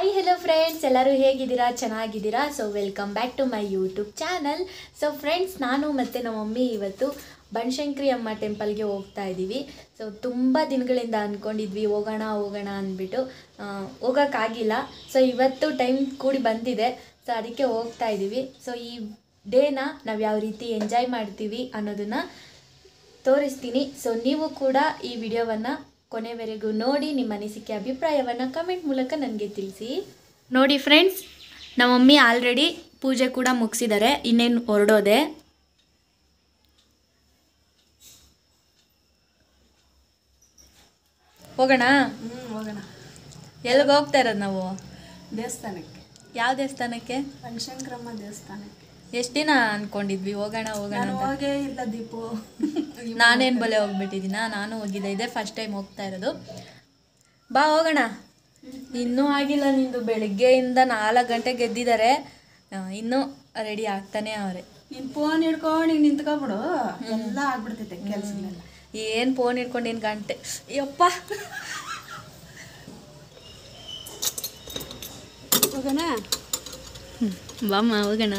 hi hello friends ಎಲ್ಲರೂ ಹೇಗಿದ್ದೀರಾ ಚೆನ್ನಾಗಿದ್ದೀರಾ so welcome back to my YouTube channel so friends ನಾನು ಮತ್ತು ನಮ್ಮ ಮಮ್ಮಿ ಇವತ್ತು ಬನಶಂಕರಿ ಅಮ್ಮ ಟೆಂಪಲ್ಗೆ ಹೋಗ್ತಾ ಇದ್ದೀವಿ ಸೊ ತುಂಬ ದಿನಗಳಿಂದ ಅಂದ್ಕೊಂಡಿದ್ವಿ ಹೋಗೋಣ ಹೋಗೋಣ ಅಂದ್ಬಿಟ್ಟು ಆ, ಹೋಗೋಕ್ಕಾಗಿಲ್ಲ ಸೊ ಇವತ್ತು ಟೈಮ್ ಕೂಡಿ ಬಂದಿದೆ ಸೊ ಅದಕ್ಕೆ ಹೋಗ್ತಾ ಇದ್ದೀವಿ ಸೊ ಈ ಡೇನ ನಾವು ಯಾವ ರೀತಿ ಎಂಜಾಯ್ ಮಾಡ್ತೀವಿ ಅನ್ನೋದನ್ನು ತೋರಿಸ್ತೀನಿ ಸೊ ನೀವು ಕೂಡ ಈ ವಿಡಿಯೋವನ್ನು ಕೊನೆವರೆಗೂ ನೋಡಿ ನಿಮ್ಮ ಅನಿಸಿಕೆ ಅಭಿಪ್ರಾಯವನ್ನು ಕಮೆಂಟ್ ಮೂಲಕ ನನಗೆ ತಿಳಿಸಿ ನೋಡಿ ಫ್ರೆಂಡ್ಸ್ ನಮ್ಮ ಮಮ್ಮಿ ಆಲ್ರೆಡಿ ಪೂಜೆ ಕೂಡ ಮುಗಿಸಿದ್ದಾರೆ ಇನ್ನೇನು ಹೊರಡೋದೆ ಹೋಗೋಣ ಹ್ಞೂ ಹೋಗೋಣ ಎಲ್ಲಿಗೆ ಹೋಗ್ತಾ ಇರೋದು ನಾವು ದೇವಸ್ಥಾನಕ್ಕೆ ಯಾವ ದೇವಸ್ಥಾನಕ್ಕೆ ಬನಶಂಕರಮ್ಮ ದೇವಸ್ಥಾನಕ್ಕೆ ಎಷ್ಟು ದಿನ ಅನ್ಕೊಂಡಿದ್ವಿ ಹೋಗೋಣ ಹೋಗೋಣ ನಾನು ಅಂತ ಹೋಗೇ ಇಲ್ಲ ದೀಪು ನಾನೇನು ಬಲೆ ಹೋಗ್ಬಿಟ್ಟಿದ್ದೀನ ನಾನು ಹೋಗಿದ್ದೆ ಇದೆ ಫಸ್ಟ್ ಟೈಮ್ ಹೋಗ್ತಾ ಇರೋದು ಬಾ ಹೋಗೋಣ ಇನ್ನೂ ಆಗಿಲ್ಲ ನಿಂದು ಬೆಳಿಗ್ಗೆಯಿಂದ ನಾಲ್ಕು ಗಂಟೆಗೆ ಎದ್ದಿದ್ದಾರೆ ಆ, ಇನ್ನೂ ರೆಡಿ ಆಗ್ತಾನೆ ಅವರೆ ನೀನು ಫೋನ್ ಹಿಡ್ಕೊಂಡು ಹಿಂಗೆ ನಿಂತ್ಕೊಬಿಡು ಎಲ್ಲ ಆಗ್ಬಿಡ್ತೈತೆ ಕೆಲಸಗಳೆಲ್ಲ ಏನು ಫೋನ್ ಇಟ್ಕೊಂಡು ಏನು ಗಂಟೆ ಯಪ್ಪ ಹೋಗೋಣ ಬಾಮ್ಮ ಹೋಗೋಣ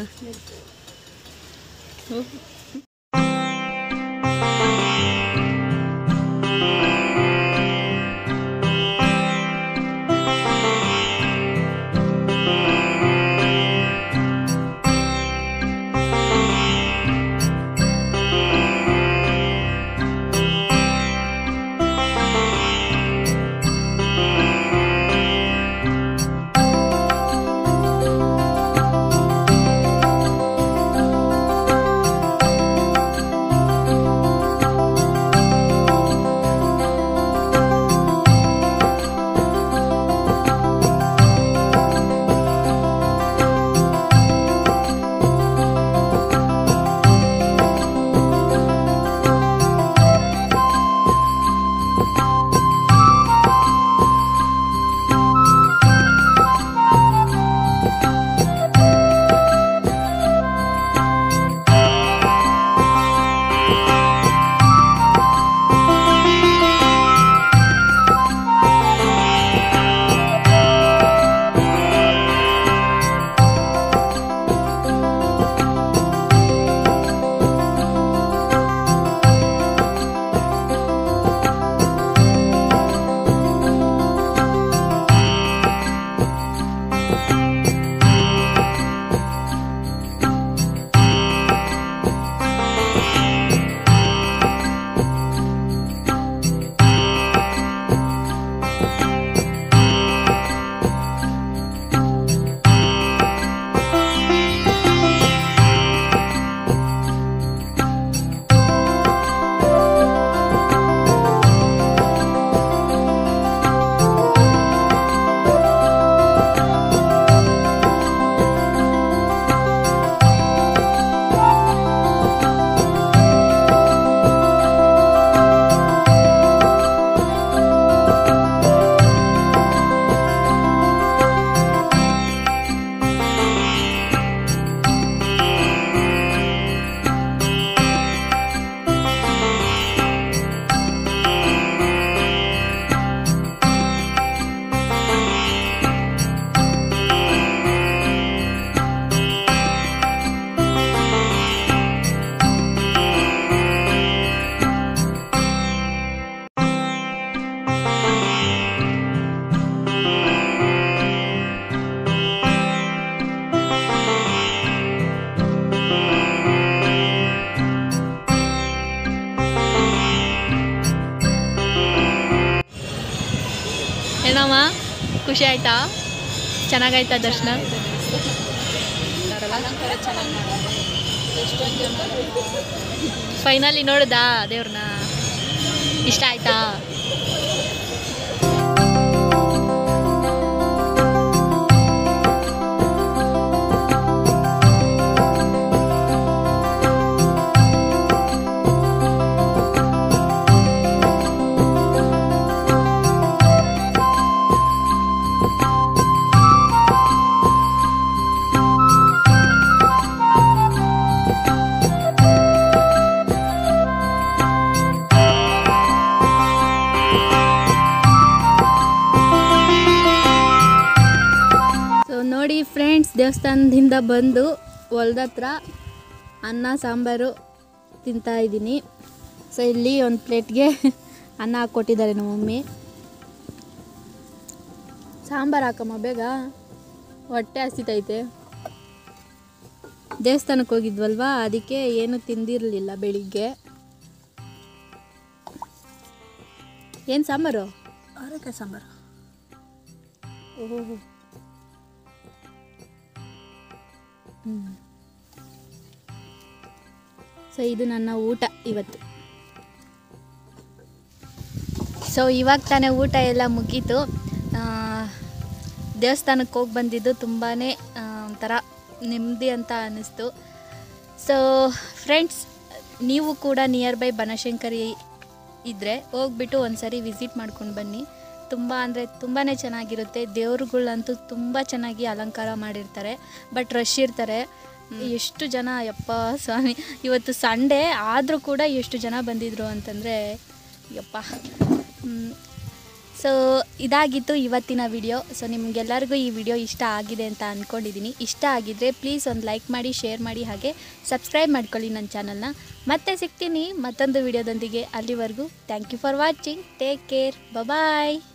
ಏನಮ್ಮ ಖುಷಿ ಆಯ್ತಾ ಚೆನ್ನಾಗಾಯ್ತಾ ದರ್ಶನ ಫೈನಲಿ ನೋಡುದಾ ದೇವ್ರನ್ನ ಇಷ್ಟ ಆಯ್ತಾ ನೋಡಿ ಫ್ರೆಂಡ್ಸ್ ದೇವಸ್ಥಾನದಿಂದ ಬಂದು ಹೊಲ್ದ ಹತ್ರ ಅನ್ನ ಸಾಂಬಾರು ತಿಂತಾ ಇದ್ದೀನಿ ಸೊ ಇಲ್ಲಿ ಒಂದು ಪ್ಲೇಟ್ಗೆ ಅನ್ನ ಹಾಕ್ಕೊಟ್ಟಿದ್ದಾರೆ ನಮ್ಮ ಮಮ್ಮಿ ಸಾಂಬಾರು ಹಾಕಮ್ಮ ಬೇಗ ಹೊಟ್ಟೆ ಹಸಿತೈತೆ ದೇವಸ್ಥಾನಕ್ಕೆ ಹೋಗಿದ್ವಲ್ವಾ ಅದಕ್ಕೆ ಏನು ತಿಂದಿರಲಿಲ್ಲ ಬೆಳಿಗ್ಗೆ ಏನು ಸಾಂಬಾರು ಅವರೆಕಾಯಿ ಸಾಂಬಾರು ಓಹೋ ಸೊ ಇದು ನನ್ನ ಊಟ ಇವತ್ತು ಸೊ ಇವಾಗ ತಾನೇ ಊಟ ಎಲ್ಲ ಮುಗೀತು ಆ, ದೇವಸ್ಥಾನಕ್ಕೆ ಹೋಗಿ ಬಂದಿದ್ದು ತುಂಬಾ ಒಂಥರ ನೆಮ್ಮದಿ ಅಂತ ಅನ್ನಿಸ್ತು ಸೊ ಫ್ರೆಂಡ್ಸ್ ನೀವು ಕೂಡ ನಿಯರ್ ಬೈ ಬನಶಂಕರಿ ಇದ್ದರೆ ಹೋಗ್ಬಿಟ್ಟು ಒಂದ್ಸರಿ ವಿಸಿಟ್ ಮಾಡ್ಕೊಂಡು ಬನ್ನಿ ತುಂಬ ಅಂದರೆ ತುಂಬಾ ಚೆನ್ನಾಗಿರುತ್ತೆ ದೇವ್ರುಗಳಂತೂ ತುಂಬ ಚೆನ್ನಾಗಿ ಅಲಂಕಾರ ಮಾಡಿರ್ತಾರೆ ಬಟ್ ರಶ್ ಇರ್ತಾರೆ ಎಷ್ಟು ಜನ ಯಪ್ಪ ಸ್ವಾಮಿ ಇವತ್ತು ಸಂಡೇ ಆದರೂ ಕೂಡ ಎಷ್ಟು ಜನ ಬಂದಿದ್ರು ಅಂತಂದರೆ ಯಪ್ಪ ಸೊ ಇದಾಗಿತ್ತು ಇವತ್ತಿನ ವಿಡಿಯೋ ಸೊ ನಿಮಗೆಲ್ಲರಿಗೂ ಈ ವಿಡಿಯೋ ಇಷ್ಟ ಆಗಿದೆ ಅಂತ ಅಂದ್ಕೊಂಡಿದ್ದೀನಿ ಇಷ್ಟ ಆಗಿದ್ದರೆ ಪ್ಲೀಸ್ ಒಂದು ಲೈಕ್ ಮಾಡಿ ಶೇರ್ ಮಾಡಿ ಹಾಗೆ ಸಬ್ಸ್ಕ್ರೈಬ್ ಮಾಡ್ಕೊಳ್ಳಿ ನನ್ನ ಚಾನಲ್ನ ಮತ್ತೆ ಸಿಗ್ತೀನಿ ಮತ್ತೊಂದು ವಿಡಿಯೋದೊಂದಿಗೆ ಅಲ್ಲಿವರೆಗೂ thank you for watching take care bye